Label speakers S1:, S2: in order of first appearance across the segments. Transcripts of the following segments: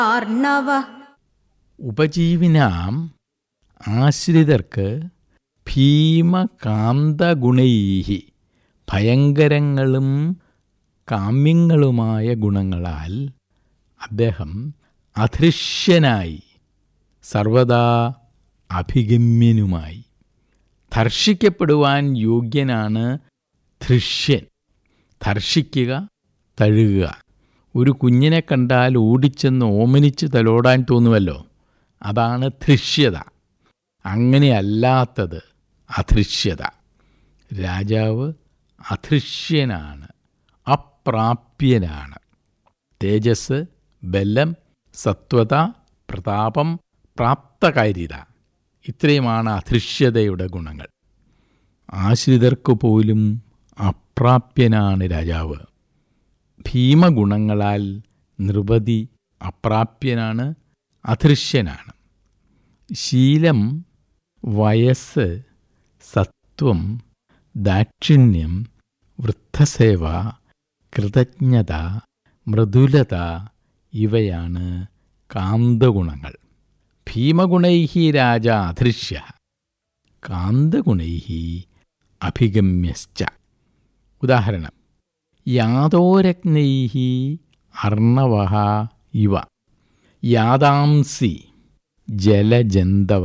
S1: अर्णव
S2: ഉപജീവിനാം ആശ്രിതർക്ക് ഭീമകാന്തഗുണൈ ഭയങ്കരങ്ങളും കാമ്യങ്ങളുമായ ഗുണങ്ങളാൽ അദ്ദേഹം അധൃശ്യനായി സർവദാ അഭിഗമ്യനുമായി ധർഷിക്കപ്പെടുവാൻ യോഗ്യനാണ് ധൃഷ്യൻ ധർഷിക്കുക തഴുകുക ഒരു കുഞ്ഞിനെ കണ്ടാൽ ഓടിച്ചെന്ന് ഓമനിച്ച് തലോടാൻ തോന്നുമല്ലോ അതാണ് ധൃഷ്യത അങ്ങനെയല്ലാത്തത് അധൃശ്യത രാജാവ് അധൃശ്യനാണ് അപ്രാപ്യനാണ് തേജസ് ബലം സത്വത പ്രതാപം പ്രാപ്തകാര്യത ഇത്രയുമാണ് അധൃശ്യതയുടെ ഗുണങ്ങൾ ആശ്രിതർക്ക് പോലും അപ്രാപ്യനാണ് രാജാവ് ഭീമഗുണങ്ങളാൽ നിർവധി അപ്രാപ്യനാണ് അധൃശ്യനാണ് ശീലം വയസ്സ് സത്വം ദാക്ഷിണ്യം വൃദ്ധസേവ കൃതജ്ഞത മൃദുലത ഇവയാണ് കാന്തഗുണങ്ങൾ ഭീമഗുണൈ രാജ അധൃശ്യ കാന്തഗുണൈ അഭിഗമ്യശ്ച ഉദാഹരണം യാതോരഗ്നൈ അർണവ ഇവ യാതാംസി ജലജന്തവ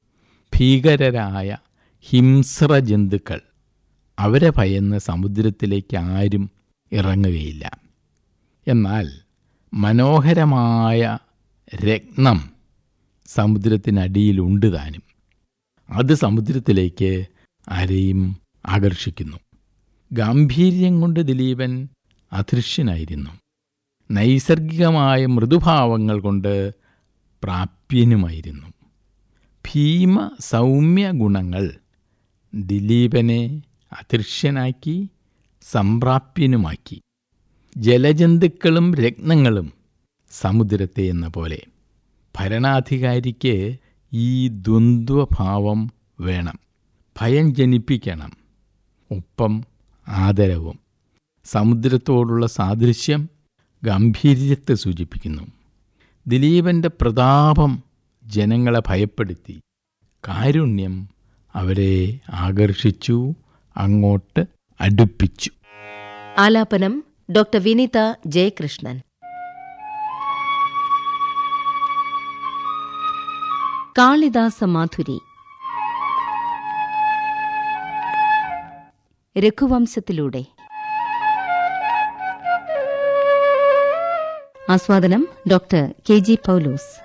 S2: ഭീകരരായ ഹിംസ്രജന്തുക്കൾ അവരെ ഭയന്ന് സമുദ്രത്തിലേക്ക് ആരും ഇറങ്ങുകയില്ല എന്നാൽ മനോഹരമായ രത്നം സമുദ്രത്തിനടിയിലുണ്ട് താനും അത് സമുദ്രത്തിലേക്ക് ആരെയും ആകർഷിക്കുന്നു ഗാംഭീര്യം കൊണ്ട് ദിലീപൻ അദൃശ്യനായിരുന്നു നൈസർഗികമായ മൃദുഭാവങ്ങൾ കൊണ്ട് പ്രാപ്യനുമായിരുന്നു ഭീമ സൗമ്യ ഗുണങ്ങൾ ദിലീപനെ അദൃശ്യനാക്കി സംപ്രാപ്യനുമാക്കി ജലജന്തുക്കളും രത്നങ്ങളും സമുദ്രത്തെ എന്ന പോലെ ഭരണാധികാരിക്ക് ഈ ദ്വന്ദ്വഭാവം വേണം ഭയം ജനിപ്പിക്കണം ഒപ്പം ആദരവും സമുദ്രത്തോടുള്ള സാദൃശ്യം ഗാംഭീര്യത്തെ സൂചിപ്പിക്കുന്നു ദിലീപൻ്റെ പ്രതാപം ജനങ്ങളെ ഭയപ്പെടുത്തി കാരുണ്യം അവരെ ആകർഷിച്ചു അങ്ങോട്ട് അടുപ്പിച്ചു
S3: ആലാപനം ഡോക്ടർ വിനിത ജയകൃഷ്ണൻ കാളിദാസ മാധുരി രഘുവംശത്തിലൂടെ ആസ്വാദനം ഡോക്ടർ കെ ജി പൗലോസ്